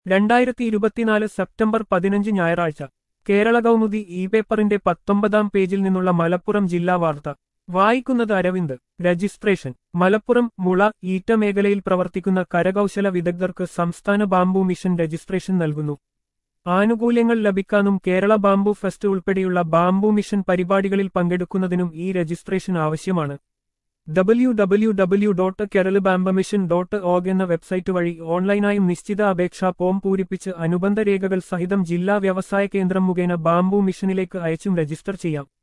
രണ്ടായിരത്തി ഇരുപത്തിനാല് സെപ്റ്റംബർ പതിനഞ്ച് ഞായറാഴ്ച കേരള കൗമുദി ഇ പേപ്പറിന്റെ പത്തൊമ്പതാം പേജിൽ നിന്നുള്ള മലപ്പുറം ജില്ലാ വാർത്ത വായിക്കുന്നത് അരവിന്ദ് രജിസ്ട്രേഷൻ മലപ്പുറം മുള ഈറ്റ മേഖലയിൽ പ്രവർത്തിക്കുന്ന കരകൗശല വിദഗ്ധർക്ക് സംസ്ഥാന ബാംബു മിഷൻ രജിസ്ട്രേഷൻ നൽകുന്നു ആനുകൂല്യങ്ങൾ ലഭിക്കാനും കേരള ബാംബു ഫെസ്റ്റ് ഉൾപ്പെടെയുള്ള ബാംബു മിഷൻ പരിപാടികളിൽ പങ്കെടുക്കുന്നതിനും ഈ രജിസ്ട്രേഷൻ ആവശ്യമാണ് W W W dot Kerala bamboo mission dot org എന്ന വെബ്സൈറ്റ് വഴി ഓൺലൈനായും നിശ്ചിത അപേക്ഷാ ഫോം പൂരിപ്പിച്ച് അനുബന്ധ രേഖകൾ സഹിതം ജില്ലാ വ്യവസായ കേന്ദ്രം മുഖേന ബാംബു മിഷനിലേക്ക് അയച്ചും രജിസ്റ്റർ ചെയ്യാം